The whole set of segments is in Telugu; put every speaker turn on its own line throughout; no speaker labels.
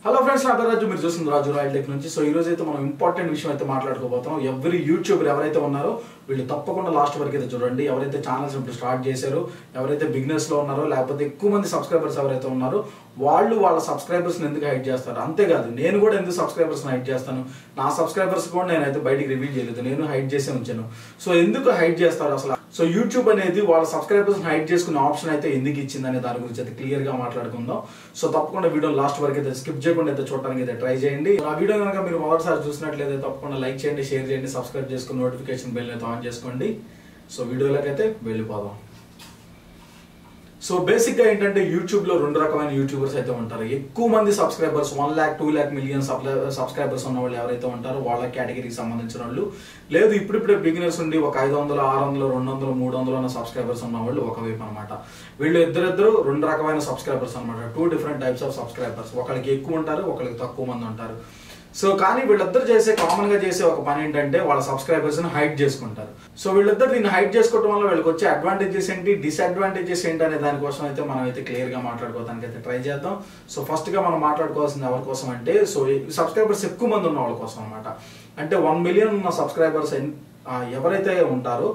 హలో ఫ్రెండ్స్ నా పేరు రాజు మీరు చూస్తుంది రాజు రాయల్ టెక్ నుంచి సో ఈ రోజు అయితే మనం ఇంపార్టెంట్ విషయం అయితే మాట్లాడుకోబోతున్నాం ఎవరి యూట్యూబర్ ఎవరైతే ఉన్నారో వీళ్ళు తప్పకుండా లాస్ట్ వరకు అయితే చూడండి ఎవరైతే ఛానల్స్ ఇప్పుడు స్టార్ట్ చేశారో ఎవరైతే బిజినెస్ లో ఉన్నారో లేకపోతే ఎక్కువ మంది సబ్స్క్రైబర్స్ ఎవరైతే ఉన్నారో వాళ్ళు వాళ్ళ సబ్స్క్రైబర్స్ ఎందుకు హైడ్ చేస్తారు అంతేకాదు నేను కూడా ఎందుకు సబ్స్క్రైబర్స్ హైడ్ చేస్తాను నా సబ్స్క్రైబర్స్ కూడా నేనైతే బయటికి రివీల్ చేయలేదు నేను హైడ్ చేసే ఉంచాను సో ఎందుకు హైడ్ చేస్తారు అసలు సో యూట్యూబ్ అనేది వాళ్ళ సబ్స్క్రైబర్స్ హైడ్ చేసుకునే ఆప్షన్ అయితే ఎందుకు ఇచ్చింది అనే దాని గురించి అయితే క్లియర్ గా మాట్లాడుకుందాం సో తప్పకుండా వీడియో లాస్ట్ వరకు అయితే స్కిప్ చేయకుండా అయితే చూడడానికి అయితే ట్రై చేయండి ఆ వీడియో కనుక మీరు మొదటిసారి చూసినట్లయితే తప్పకుండా లైక్ చేయండి షేర్ చేయండి సబ్స్క్రైబ్ చేసుకుని నోటిఫికేషన్ బెల్ అయితే ఆన్ చేసుకోండి సో వీడియోలోకి అయితే వెళ్ళిపోదాం సో బేసిక్ గా ఏంటంటే యూట్యూబ్ లో రెండు రకమైన యూట్యూబర్స్ అయితే ఉంటారు ఎక్కువ మంది subscribers one lakh two lakh million subscribers ఉన్న వాళ్ళు ఎవరైతే ఉంటారో వాళ్ళ కేటగిరీకి సంబంధించిన వాళ్ళు లేదు ఇప్పుడిప్పుడే బిగినర్స్ ఉండి ఒక ఐదు వందలు ఆరు వందలు రెండు వందలు మూడు వందలు ఉన్న సబ్స్క్రైబర్స్ ఉన్న వాళ్ళు ఒకవైపు అనమాట వీళ్ళు ఇద్దరిద్దరు రెండు రకమైన సబ్స్క్రైబర్స్ అనమాట two different types of subscribers ఒకరికి ఎక్కువ ఉంటారు ఒకరికి తక్కువ మంది ఉంటారు సో కానీ వీళ్ళిద్దరు చేసే కామన్ గా చేసే ఒక పని ఏంటంటే వాళ్ళ సబ్స్క్రైబర్స్ ని హైడ్ చేసుకుంటారు సో వీళ్ళిద్దరు దీన్ని హైడ్ చేసుకోవడం వల్ల వీళ్ళకి వచ్చే అడ్వాంటేజెస్ ఏంటి డిసడ్వాంటేజెస్ ఏంటి అనే దానికోసం అయితే మనం అయితే క్లియర్ గా మాట్లాడుకోవడానికి అయితే ట్రై చేద్దాం సో ఫస్ట్ గా మనం మాట్లాడుకోవాల్సింది ఎవరి కోసం అంటే సో సబ్స్క్రైబర్స్ ఎక్కువ మంది ఉన్న వాళ్ళ కోసం అనమాట అంటే వన్ మిలియన్ ఉన్న సబ్స్క్రైబర్స్ ఎవరైతే ఉంటారో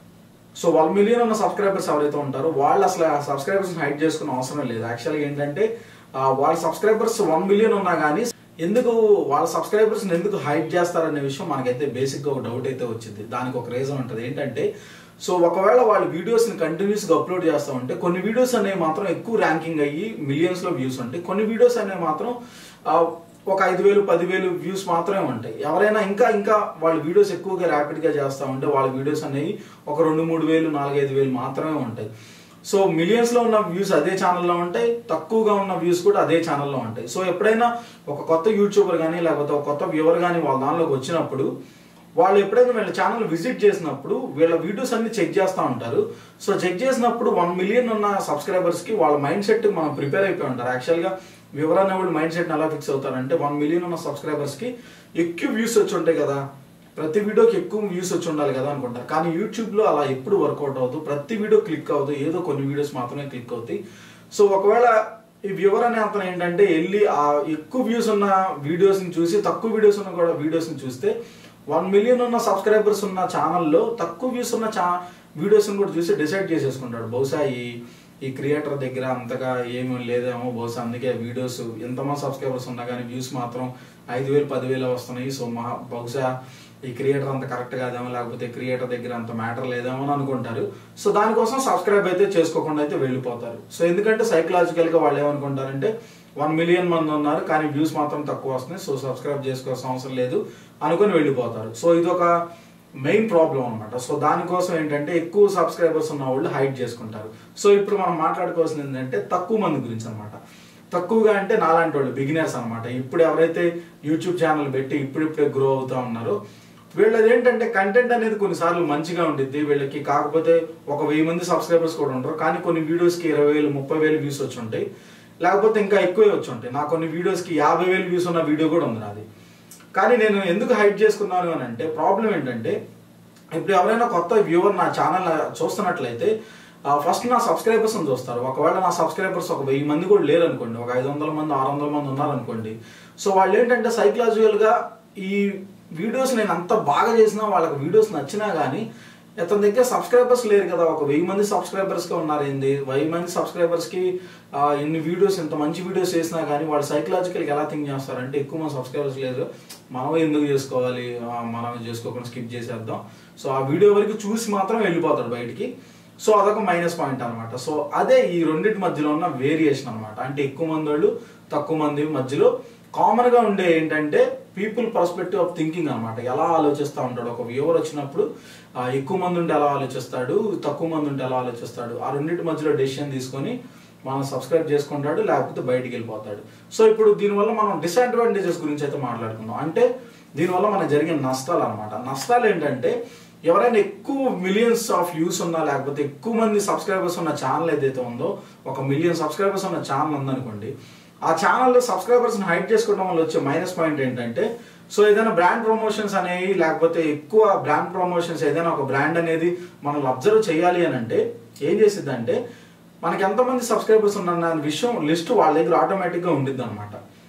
సో వన్ మిలియన్ ఉన్న సబ్స్క్రైబర్స్ ఎవరైతే ఉంటారో వాళ్ళు అసలు ఆ సబ్స్క్రైబర్స్ హైడ్ చేసుకునే అవసరం లేదు యాక్చువల్గా ఏంటంటే ఆ, వాళ్ళ సబ్స్క్రైబర్స్ వన్ మిలియన్ ఉన్నా కానీ ఎందుకు వాళ్ళ సబ్స్క్రైబర్స్ ఎందుకు హైడ్ చేస్తారనే విషయం మనకైతే బేసిక్ గా ఒక డౌట్ అయితే వచ్చింది దానికి ఒక రీజన్ ఉంటుంది ఏంటంటే సో ఒకవేళ వాళ్ళు వీడియోస్ ని కంటిన్యూస్ గా అప్లోడ్ చేస్తా ఉంటే కొన్ని వీడియోస్ అనేవి మాత్రం ఎక్కువ ర్యాంకింగ్ అయ్యి మిలియన్స్ లో వ్యూస్ ఉంటాయి కొన్ని వీడియోస్ అనేవి మాత్రం ఆ, ఒక ఐదు వేలు పదివేలు వ్యూస్ మాత్రమే ఉంటాయి ఎవరైనా ఇంకా ఇంకా వాళ్ళ వీడియోస్ ఎక్కువగా ర్యాపిడ్ గా చేస్తా ఉంటే వాళ్ళ వీడియోస్ అనేవి ఒక రెండు మూడు వేలు నాలుగైదు వేలు మాత్రమే ఉంటాయి సో మిలియన్స్ లో ఉన్న వ్యూస్ అదే ఛానల్లో ఉంటాయి తక్కువగా ఉన్న వ్యూస్ కూడా అదే ఛానల్లో ఉంటాయి సో ఎప్పుడైనా ఒక కొత్త యూట్యూబర్ కానీ లేకపోతే ఒక కొత్త వ్యూవర్ కానీ వాళ్ళ దానిలోకి వచ్చినప్పుడు వాళ్ళు ఎప్పుడైనా వీళ్ళ ఛానల్ విజిట్ చేసినప్పుడు వీళ్ళ వీడియోస్ అన్ని చెక్ చేస్తూ ఉంటారు సో చెక్ చేసినప్పుడు వన్ మిలియన్ ఉన్న సబ్స్క్రైబర్స్ కి వాళ్ళ మైండ్ సెట్ మనం ప్రిపేర్ అయిపోయి ఉంటారు యాక్చువల్ గా వివరణ వాళ్ళు మైండ్ సెట్ ఎలా ఫిక్స్ అవుతారంటే వన్ మిలియన్ ఉన్న సబ్స్క్రైబర్స్ కి ఎక్కువ వ్యూస్ వచ్చి ఉంటాయి కదా ప్రతి వీడియోకి ఎక్కువ వ్యూస్ వచ్చి ఉండాలి కదా అనుకుంటారు కానీ యూట్యూబ్ లో అలా ఎప్పుడు వర్కౌట్ అవుతుంది ప్రతి వీడియో క్లిక్ అవుతుంది ఏదో కొన్ని వీడియోస్ మాత్రమే క్లిక్ అవుతాయి సో ఒకవేళ ఈ వ్యూవర్ అనే అతను ఏంటంటే వెళ్ళి ఆ ఎక్కువ వ్యూస్ ఉన్న వీడియోస్ ని చూసి తక్కువ వీడియోస్ ఉన్న కూడా వీడియోస్ ని చూస్తే వన్ మిలియన్ ఉన్న సబ్స్క్రైబర్స్ ఉన్న ఛానల్లో తక్కువ వ్యూస్ ఉన్న చా వీడియోస్ కూడా చూసి డిసైడ్ చేసేసుకుంటాడు బహుశా ఈ ఈ క్రియేటర్ దగ్గర అంతగా ఏమీ లేదేమో బహుశా అందుకే వీడియోస్ ఎంతమంది సబ్స్క్రైబర్స్ ఉన్నా కానీ వ్యూస్ మాత్రం ఐదు వేలు పదివేలు వస్తున్నాయి సో మహా బహుశా ఈ క్రియేటర్ అంత కరెక్ట్ కాదేమో లేకపోతే క్రియేటర్ దగ్గర అంత మ్యాటర్ లేదేమో అని అనుకుంటారు సో దానికోసం సబ్స్క్రైబ్ అయితే చేసుకోకుండా అయితే వెళ్ళిపోతారు సో ఎందుకంటే సైకలాజికల్ గా వాళ్ళు ఏమనుకుంటారంటే వన్ మిలియన్ మంది ఉన్నారు కానీ వ్యూస్ మాత్రం తక్కువ వస్తున్నాయి సో సబ్స్క్రైబ్ చేసుకోవాల్సిన అవసరం లేదు అనుకుని వెళ్ళిపోతారు సో ఇది ఒక మెయిన్ ప్రాబ్లం అనమాట సో దానికోసం ఏంటంటే ఎక్కువ సబ్స్క్రైబర్స్ ఉన్న వాళ్ళు హైడ్ చేసుకుంటారు సో ఇప్పుడు మనం మాట్లాడుకోవాల్సింది ఏంటంటే తక్కువ మంది గురించి అనమాట తక్కువగా అంటే నాలాంటి వాళ్ళు బిగినర్స్ అనమాట ఇప్పుడు ఎవరైతే యూట్యూబ్ ఛానల్ పెట్టి ఇప్పుడిప్పుడే గ్రో అవుతా ఉన్నారో వీళ్ళది ఏంటంటే కంటెంట్ అనేది కొన్నిసార్లు మంచిగా ఉండిద్ది వీళ్ళకి కాకపోతే ఒక వెయ్యి మంది సబ్స్క్రైబర్స్ కూడా ఉంటారు కానీ కొన్ని వీడియోస్కి ఇరవై వేలు ముప్పై వేలు వ్యూస్ వచ్చి ఉంటాయి లేకపోతే ఇంకా ఎక్కువే వచ్చి ఉంటాయి నా కొన్ని వీడియోస్కి యాభై వేలు వ్యూస్ ఉన్న వీడియో కూడా ఉంది నాది కానీ నేను ఎందుకు హైడ్ చేసుకున్నాను అని అంటే ప్రాబ్లం ఏంటంటే ఇప్పుడు ఎవరైనా కొత్త వ్యూవర్ నా ఛానల్ చూస్తున్నట్లయితే ఫస్ట్ నా సబ్స్క్రైబర్స్ చూస్తారు ఒకవేళ నా సబ్స్క్రైబర్స్ ఒక వెయ్యి మంది కూడా లేరు అనుకోండి ఒక ఐదు వందల మంది ఆరు వందల మంది ఉన్నారనుకోండి సో వాళ్ళు ఏంటంటే సైకలాజికల్ గా ఈ వీడియోస్ నేను అంత బాగా చేసినా వాళ్ళకి వీడియోస్ నచ్చినా కానీ ఇతని దగ్గర సబ్స్క్రైబర్స్ లేరు కదా ఒక వెయ్యి మంది సబ్స్క్రైబర్స్ గా ఉన్నారు ఏంది వెయ్యి మంది సబ్స్క్రైబర్స్ కి ఆ, ఎన్ని వీడియోస్ ఇంత మంచి వీడియోస్ చేసినా కానీ వాళ్ళు సైకలాజికల్ ఎలా థింక్ చేస్తారంటే ఎక్కువ మంది సబ్స్క్రైబర్స్ లేరు మనం ఎందుకు చేసుకోవాలి ఆ, మనం చేసుకోకుండా స్కిప్ చేసేద్దాం సో ఆ వీడియో వరకు చూసి మాత్రం వెళ్ళిపోతాడు బయటికి సో అదొక మైనస్ పాయింట్ అనమాట సో అదే ఈ రెండింటి మధ్యలో ఉన్న వేరియేషన్ అనమాట అంటే ఎక్కువ మంది వాళ్ళు తక్కువ మంది మధ్యలో కామన్ గా ఉండే ఏంటంటే పీపుల్ పర్స్పెక్టివ్ ఆఫ్ థింకింగ్ అనమాట ఎలా ఆలోచిస్తూ ఉంటాడు ఒక వ్యూవర్ వచ్చినప్పుడు ఆ, ఎక్కువ మంది ఉంటే ఎలా ఆలోచిస్తాడు తక్కువ మంది ఉంటే ఎలా ఆలోచిస్తాడు ఆ రెండింటి మధ్యలో డెసిషన్ తీసుకొని మనం సబ్స్క్రైబ్ చేసుకుంటాడు లేకపోతే బయటికి వెళ్ళిపోతాడు సో ఇప్పుడు దీనివల్ల మనం డిసడ్వాంటేజెస్ గురించి అయితే మాట్లాడుకుందాం అంటే దీనివల్ల మనకు జరిగిన నష్టాలు అనమాట నష్టాలు ఏంటంటే ఎవరైనా ఎక్కువ మిలియన్స్ ఆఫ్ వ్యూస్ ఉన్నా లేకపోతే ఎక్కువ మంది సబ్స్క్రైబర్స్ ఉన్న ఛానల్ ఏదైతే ఉందో ఒక మిలియన్ సబ్స్క్రైబర్స్ ఉన్న ఛానల్ ఉందనుకోండి ఆ ఛానల్లో సబ్స్క్రైబర్స్ని హైడ్ చేసుకోవడం వల్ల వచ్చే మైనస్ పాయింట్ ఏంటంటే సో ఏదైనా బ్రాండ్ ప్రమోషన్స్ అనేవి లేకపోతే ఎక్కువ బ్రాండ్ ప్రమోషన్స్ ఏదైనా ఒక బ్రాండ్ అనేది మనం అబ్జర్వ్ చేయాలి అని అంటే ఏం చేసిద్ది అంటే మనకి ఎంతమంది సబ్స్క్రైబర్స్ ఉన్న విషయం లిస్ట్ వాళ్ళ దగ్గర ఆటోమేటిక్గా ఉండిద్ది అనమాట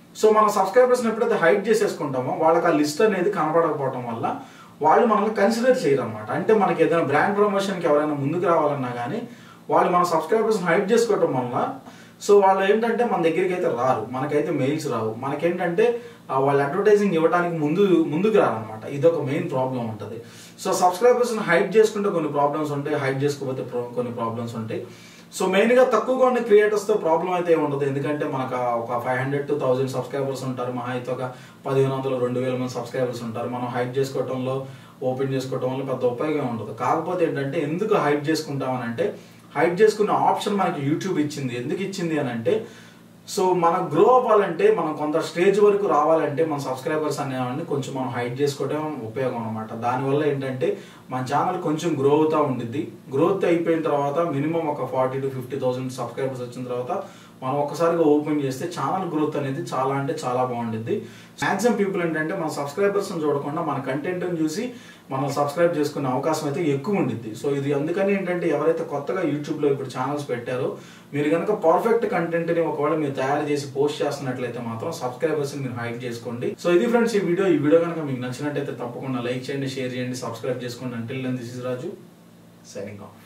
సో మన సబ్స్క్రైబర్స్ ఎప్పుడైతే హైడ్ చేసేసుకుంటామో వాళ్ళకి ఆ లిస్ట్ అనేది కనపడకపోవడం వల్ల వాళ్ళు మనల్ని కన్సిడర్ చేయరు అనమాట అంటే మనకి ఏదైనా బ్రాండ్ ప్రమోషన్కి ఎవరైనా ముందుకు రావాలన్నా కానీ వాళ్ళు మన సబ్స్క్రైబర్స్ని హైడ్ చేసుకోవడం వల్ల సో వాళ్ళు ఏంటంటే మన దగ్గరికి అయితే రారు మనకైతే మెయిల్స్ రావు మనకేంటంటే ఆ, వాళ్ళు అడ్వర్టైజింగ్ ఇవ్వడానికి ముందు ముందుకు రారనమాట ఇది ఒక మెయిన్ ప్రాబ్లం ఉంటుంది సో సబ్స్క్రైబర్స్ని హైడ్ చేసుకుంటే కొన్ని ప్రాబ్లమ్స్ ఉంటాయి హైడ్ చేసుకోకపోతే pro- కొన్ని ప్రాబ్లమ్స్ ఉంటాయి సో మెయిన్గా తక్కువగా ఉన్న క్రియేటర్స్తో ప్రాబ్లం అయితే ఏమి ఉండదు ఎందుకంటే మనకు ఆ ఒక five hundred to thousand subscribers ఉంటారు మహా అయితే ఒక పదిహేను వందలు రెండు వేల మంది సబ్స్క్రైబర్స్ ఉంటారు మనం హైడ్ చేసుకోవటంలో ఓపెన్ చేసుకోవటం వల్ల పెద్ద ఉపయోగం ఉండదు కాకపోతే ఏంటంటే ఎందుకు హైడ్ చేసుకుంటామని అంటే హైడ్ చేసుకునే ఆప్షన్ మనకి యూట్యూబ్ ఇచ్చింది ఎందుకు ఇచ్చింది అని అంటే సో మనం గ్రో అవ్వాలంటే మనం కొంత స్టేజ్ వరకు రావాలంటే మన సబ్స్క్రైబర్స్ అనేవాడిని కొంచెం మనం హైడ్ చేసుకోవడం ఉపయోగం అనమాట దానివల్ల ఏంటంటే మన ఛానల్ కొంచెం గ్రో అవుతూ ఉండిద్ది గ్రోత్ అయిపోయిన తర్వాత మినిమం ఒక forty to fifty thousand subscribers వచ్చిన తర్వాత మనం ఒక్కసారిగా ఓపెన్ చేస్తే ఛానల్ గ్రోత్ అనేది చాలా అంటే చాలా బాగుండిద్ది మ్యాక్సిమం పీపుల్ ఏంటంటే మన సబ్స్క్రైబర్స్ని చూడకుండా మన కంటెంట్ని చూసి మనం సబ్స్క్రైబ్ చేసుకునే అవకాశం అయితే ఎక్కువ ఉండిద్ది సో ఇది అందుకని ఏంటంటే ఎవరైతే కొత్తగా యూట్యూబ్లో ఇప్పుడు ఛానల్స్ పెట్టారో మీరు కనుక పర్ఫెక్ట్ కంటెంట్ని ఒకవేళ మీరు తయారు చేసి పోస్ట్ చేస్తున్నట్లయితే మాత్రం సబ్స్క్రైబర్స్ని మీరు హైడ్ చేసుకోండి సో ఇది ఫ్రెండ్స్ ఈ వీడియో ఈ వీడియో కనుక మీకు నచ్చినట్టయితే తప్పకుండా లైక్ చేయండి షేర్ చేయండి సబ్స్క్రైబ్ చేసుకోండి until this is Raju signing of